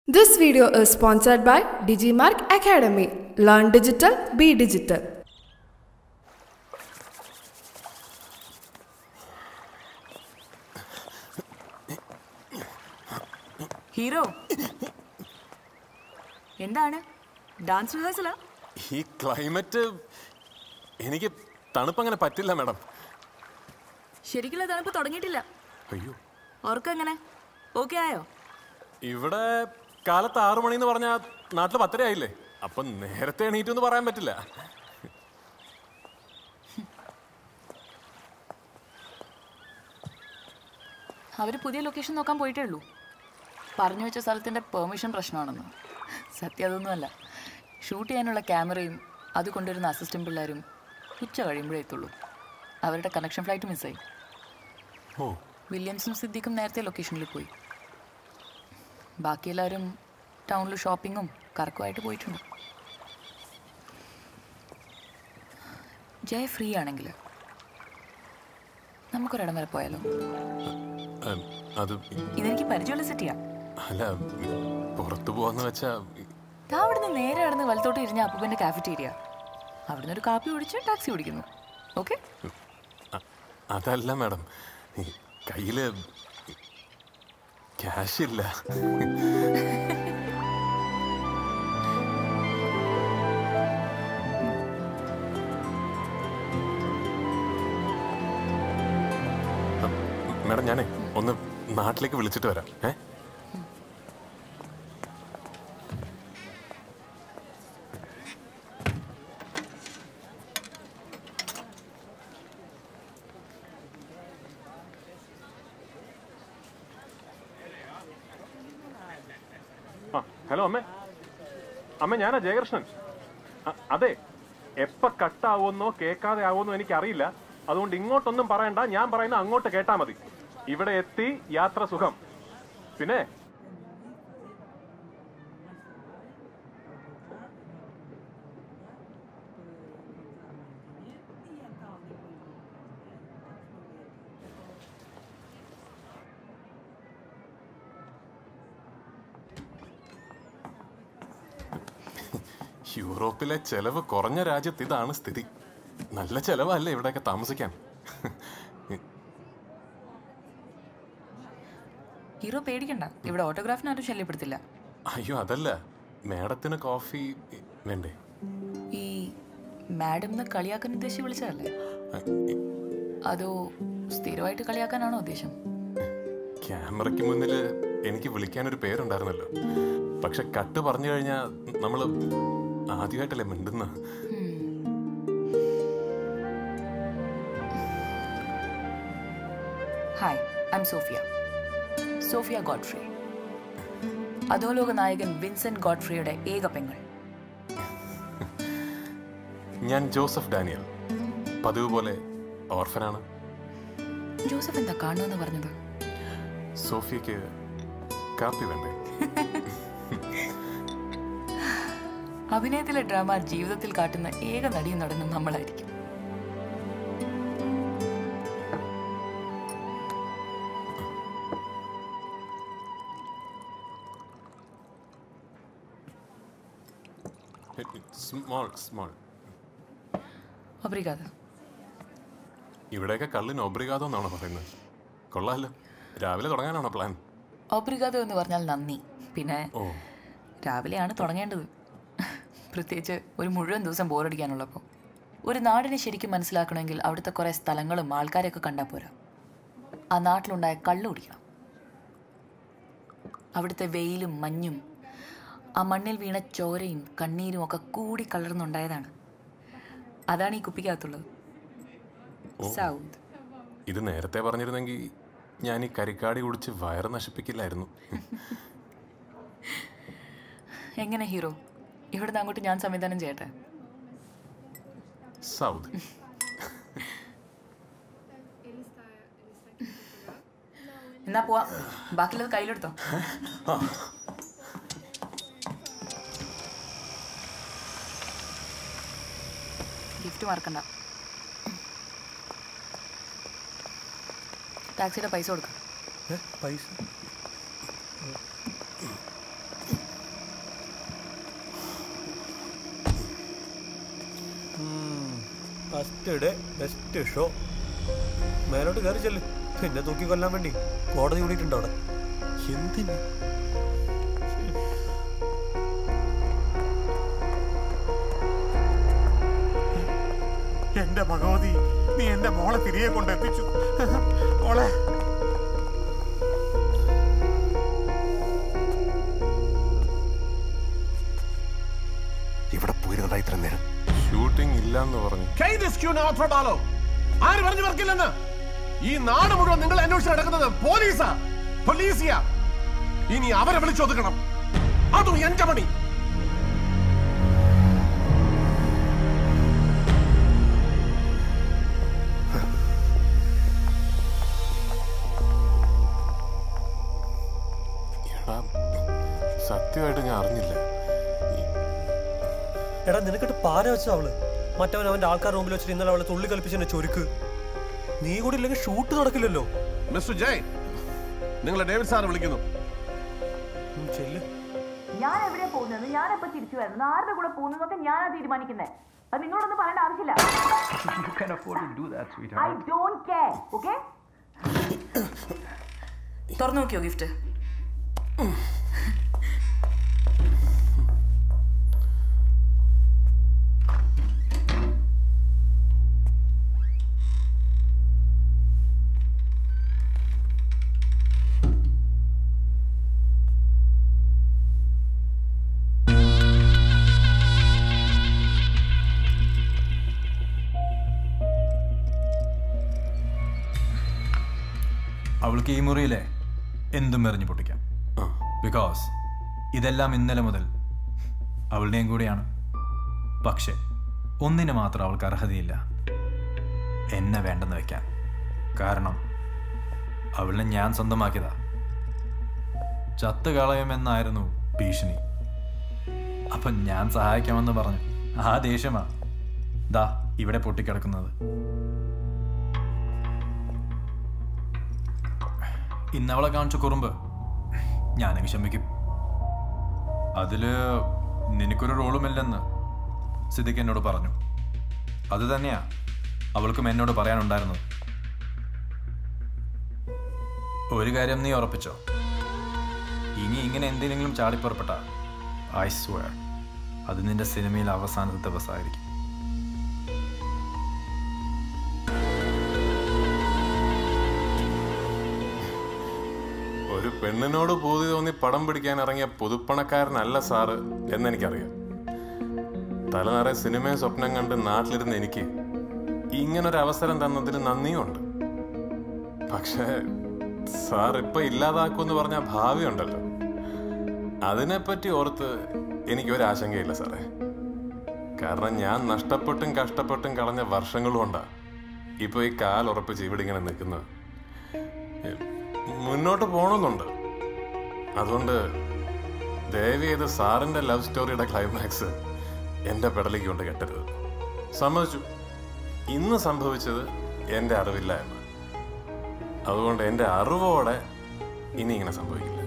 This video is sponsored by Digimark Academy. Learn digital, be digital. Hero എന്താണ് dance റിഹേഴ്സലാ ഈ climate എനിക്ക് തണുപ്പങ്ങനെ പറ്റില്ല മാഡം ശരിക്കുള്ള തണുപ്പ് തുടങ്ങിയിട്ടില്ല അയ്യോ ഓർക്കം എങ്ങനെ ഓക്കെ ആയോ ഇവിടെ കാലത്ത് ആറു മണി എന്ന് പറഞ്ഞാൽ നാട്ടിൽ പത്തര ആയില്ലേ അപ്പം നേരത്തെ എണീറ്റു എന്ന് പറയാൻ പറ്റില്ല അവർ പുതിയ ലൊക്കേഷൻ നോക്കാൻ പോയിട്ടേ ഉള്ളൂ പറഞ്ഞു വെച്ച സ്ഥലത്തിൻ്റെ പെർമിഷൻ പ്രശ്നമാണെന്ന് സത്യം അതൊന്നുമല്ല ഷൂട്ട് ചെയ്യാനുള്ള ക്യാമറയും അത് കൊണ്ടുവരുന്ന അസിസ്റ്റന്റ് പിള്ളേരും ഉച്ച കഴിയുമ്പോഴേ എത്തുള്ളൂ അവരുടെ കണക്ഷൻ ഫ്ലൈറ്റ് മിസ്സായി ഓ വില്യംസും സിദ്ദിഖും നേരത്തെ ലൊക്കേഷനിൽ പോയി ബാക്കി എല്ലാവരും ടൗണിൽ ഷോപ്പിങ്ങും കറക്കുമായിട്ട് പോയിട്ടുണ്ട് ജയ ഫ്രീ ആണെങ്കിൽ നമുക്കൊരിടം വരെ പോയാലോ ഉം, അത് ഇതെനിക്ക് പരിചയമുള്ള സിറ്റിയാ അല്ല പുറത്തു പോവാന്ന് വെച്ചാ താ അവിടുന്ന് നേരെ നടന്ന് വലത്തോട്ട് ഇരിഞ്ഞ അപ്പൂപ്പൻ്റെ കാഫറ്റേരിയ അവിടുന്ന് ഒരു കാപ്പി കുടിച്ച് ടാക്സി ഓടിക്കുന്നു ഓക്കെ അ- അതല്ല മാഡം ഈ കയ്യില് ക്യാഷ് ഇല്ല മാഡം ഞാനേ ഒന്ന് നാട്ടിലേക്ക് വിളിച്ചിട്ട് വരാം ഏ ആ ഹലോ അമ്മേ അമ്മ ഞാനാ ജയകൃഷ്ണൻ അ- അതെ എപ്പ കട്ടാവുമെന്നോ കേൾക്കാതെ ആവുമെന്നോ എനിക്കറിയില്ല അതുകൊണ്ട് ഇങ്ങോട്ടൊന്നും പറയണ്ട ഞാൻ പറയുന്ന അങ്ങോട്ട് കേട്ടാ മതി ഇവിടെ എത്തി യാത്ര സുഖം പിന്നെ യൂറോപ്പിലെ ചെലവ് കുറഞ്ഞ രാജ്യത്ത് ഇതാണ് സ്ഥിതി നല്ല ചെലവല്ലേ ഇവിടെയൊക്കെ താമസിക്കാൻ ഹീറോ പേടിക്കണ്ട ഇവിടെ ഓട്ടോഗ്രാഫിന് ആരും ശല്യപ്പെടുത്തില്ല അയ്യോ അതല്ല മാഡത്തിന് കോഫി വേണ്ടേ ഈ മാഡം എന്ന് കളിയാക്കാൻ ഉദ്ദേശിച്ച് വിളിച്ചതല്ലേ അതോ സ്ഥിരമായിട്ട് കളിയാക്കാനാണോ ഉദ്ദേശം ക്യാമറയ്ക്ക് മുന്നിൽ എനിക്ക് വിളിക്കാനൊരു പേരുണ്ടായിരുന്നല്ലോ പക്ഷെ കട്ട് പറഞ്ഞു കഴിഞ്ഞാൽ നമ്മൾ ആദ്യമായിട്ടല്ലേ മിണ്ടുന്ന hi I am Sofia Sofia Godfrey അധോലോക നായകൻ വിൻസെന്റ് ഗോഡ്ഫ്രിയുടെ ഏക പെങ്ങൾ ഞാൻ ജോസഫ് ഡാനിയൽ പതിവ് പോലെ ഓർഫനാണ് ജോസഫ് എന്താ കാണുമെന്ന് പറഞ്ഞത് സോഫിയക്ക് കാപ്പി വേണ്ടേ അഭിനയത്തിലെ ഡ്രാമ ജീവിതത്തിൽ കാട്ടുന്ന ഏക നടിയും നടനും നമ്മളായിരിക്കും സ്മോൾ സ്മോൾ ഒബ്രിഗാദ ഇവിടെയൊക്കെ കള്ളിന് ഒബ്രിഗാദോ എന്നാണോ പറയുന്നത് കൊള്ളാമല്ലോ രാവിലെ തുടങ്ങാനാണോ പ്ലാൻ ഒബ്രിഗാദോ എന്ന് പറഞ്ഞാൽ നന്ദി പിന്നെ ഓ രാവിലെയാണ് തുടങ്ങേണ്ടത് പ്രത്യേകിച്ച് ഒരു മുഴുവൻ ദിവസം ബോറടിക്കാനുള്ളപ്പോൾ ഒരു നാടിനെ ശരിക്കും മനസ്സിലാക്കണമെങ്കിൽ അവിടുത്തെ കുറേ സ്ഥലങ്ങളും ആൾക്കാരെയൊക്കെ കണ്ടാൽ പോരാ ആ നാട്ടിലുണ്ടായ കള്ളു കുടിക്കണം അവിടുത്തെ വെയിലും മഞ്ഞും ആ മണ്ണിൽ വീണ ചോരയും കണ്ണീരും ഒക്കെ കൂടി കലർന്നുണ്ടായതാണ് അതാണ് ഈ കുപ്പിക്കകത്തുള്ളത് സൗത്ത് ഇത് നേരത്തെ പറഞ്ഞിരുന്നെങ്കിൽ ഞാൻ ഈ കരിക്കാടി കുടിച്ച് വയറ് നശിപ്പിക്കില്ലായിരുന്നു എങ്ങനെ ഹീറോ ഇവിടുന്ന് അങ്ങോട്ട് ഞാൻ സംവിധാനം ചെയ്യട്ടെ സൗദ് എന്നാ പോവാ ബാക്കിയുള്ളത് കയ്യിലെടുത്തോ ഗിഫ്റ്റ് മറക്കണ്ട ടാക്സിയുടെ പൈസ കൊടുക്കാം പൈസ ഫസ്റ്റ് ഡേ ബെസ്റ്റ് ഷോ മേലോട്ട് കയറി ചെല്ല് പിന്നെ തൂക്കി കൊല്ലാൻ വേണ്ടി കോടതി കൂടിയിട്ടുണ്ട് അവിടെ എന്തിന് എന്റെ ഭഗവതി നീ എന്റെ മോളെ തിരികെ കൊണ്ടെത്തിച്ചു മോളെ ഇവിടെ പോയിരുന്നതാ ഇത്ര നേരം ഷൂട്ടിംഗ് ഇല്ലാന്ന് പറഞ്ഞു ആര് പറഞ്ഞു വർക്കില്ലെന്ന് ഈ നാട് മുഴുവൻ നിങ്ങൾ അന്വേഷിച്ച് നടക്കുന്നത് പോലീസാ പോലീസിയാ ഇനി അവരെ വിളിച്ചൊതുക്കണം അതും എന്റെ പണി എടാ സത്യമായിട്ട് ഞാൻ അറിഞ്ഞില്ല എടാ നിനക്കിട്ട് പാര വെച്ചാ അവള് മറ്റവൻ അവന്റെ ആൾക്കാർ മുമ്പിൽ വെച്ചിട്ട് ഇന്നലെ അവളെ തുള്ളി കൽപ്പിച്ചെന്നെ ചൊരുക്ക് നീ കൂടി ഇല്ലെങ്കിൽ ഷൂട്ട് നടക്കില്ലല്ലോ മിസ്റ്റർ ജയ് നിങ്ങളെ ഡേവിഡ് സാർ വിളിക്കുന്നു ഉം, ചെല്ല് ഞാൻ എവിടെയാ പോകുന്നത് ഞാൻ എപ്പോ തിരിച്ചു വരുന്നത് ആരുടെ കൂടെ പോകുന്നതൊക്കെ ഞാനാ തീരുമാനിക്കുന്നത് അത് നിങ്ങളൊന്നും പറയേണ്ട ആവശ്യമില്ല You can afford to do that, I sweetheart. Don't care okay തുറന്നു നോക്കിയോ ഗിഫ്റ്റ് അവൾക്ക് ഈ മുറിയിലെ എന്തും എറിഞ്ഞു പൊട്ടിക്കാം ബിക്കോസ് ഇതെല്ലാം ഇന്നലെ മുതൽ അവളുടെയും കൂടെയാണ് പക്ഷെ ഒന്നിന് മാത്രം അവൾക്ക് അർഹതയില്ല എന്നെ വേണ്ടെന്ന് വെക്കാൻ കാരണം അവളിനെ ഞാൻ സ്വന്തമാക്കിയതാ ചത്ത് കളയുമെന്നായിരുന്നു ഭീഷണി അപ്പം ഞാൻ സഹായിക്കാമെന്ന് പറഞ്ഞു ആ ദേഷ്യമാ ദാ ഇവിടെ പൊട്ടിക്കിടക്കുന്നത് ഇന്നവളെ കാണിച്ച കുറുമ്പ് ഞാനങ്ങ് ക്ഷമിക്കും അതില് നിനക്കൊരു റോളുമില്ലെന്ന് സിദ്ദിഖ് എന്നോട് പറഞ്ഞു അത് തന്നെയാ അവൾക്കും എന്നോട് പറയാനുണ്ടായിരുന്നത് ഒരു കാര്യം നീ ഉറപ്പിച്ചോ ഇനി ഇങ്ങനെ എന്തിനെങ്കിലും ചാടിപ്പുറപ്പെട്ട ഐ സ്വയർ അത് നിന്റെ സിനിമയിൽ അവസാനത്തെ ദിവസമായിരിക്കും ഒരു പെണ്ണിനോട് പൂതി തോന്നി പടം പിടിക്കാൻ ഇറങ്ങിയ പുതുപ്പണക്കാരനല്ല സാറ് എന്നെനിക്കറിയാം തലനിറയെ സിനിമയും സ്വപ്നം കണ്ട് നാട്ടിലിരുന്ന എനിക്ക് ഇങ്ങനൊരു അവസരം തന്നതിൽ നന്ദിയുണ്ട് പക്ഷേ സാർ ഇപ്പൊ ഇല്ലാതാക്കുമെന്ന് പറഞ്ഞ ഭാവി ഉണ്ടല്ലോ അതിനെപ്പറ്റി ഓർത്ത് എനിക്ക് ഒരു ആശങ്കയില്ല സാറേ കാരണം ഞാൻ നഷ്ടപ്പെട്ടും കഷ്ടപ്പെട്ടും കളഞ്ഞ വർഷങ്ങൾ കൊണ്ടാ ഇപ്പൊ ഈ കാലുറപ്പിച്ച് ഇവിടെ ഇങ്ങനെ നിൽക്കുന്നത് മുന്നോട്ട് പോകണമെന്നുണ്ട് അതുകൊണ്ട് ദയവ് ചെയ്ത് സാറിന്റെ ലവ് സ്റ്റോറിയുടെ ക്ലൈമാക്സ് എന്റെ പെടലേക്ക് കൊണ്ട് കെട്ടരുത് സമ്മതിച്ചു ഇന്ന് സംഭവിച്ചത് എന്റെ അറിവില്ലായ്മ അതുകൊണ്ട് എന്റെ അറിവോടെ ഇനി ഇങ്ങനെ സംഭവിക്കില്ല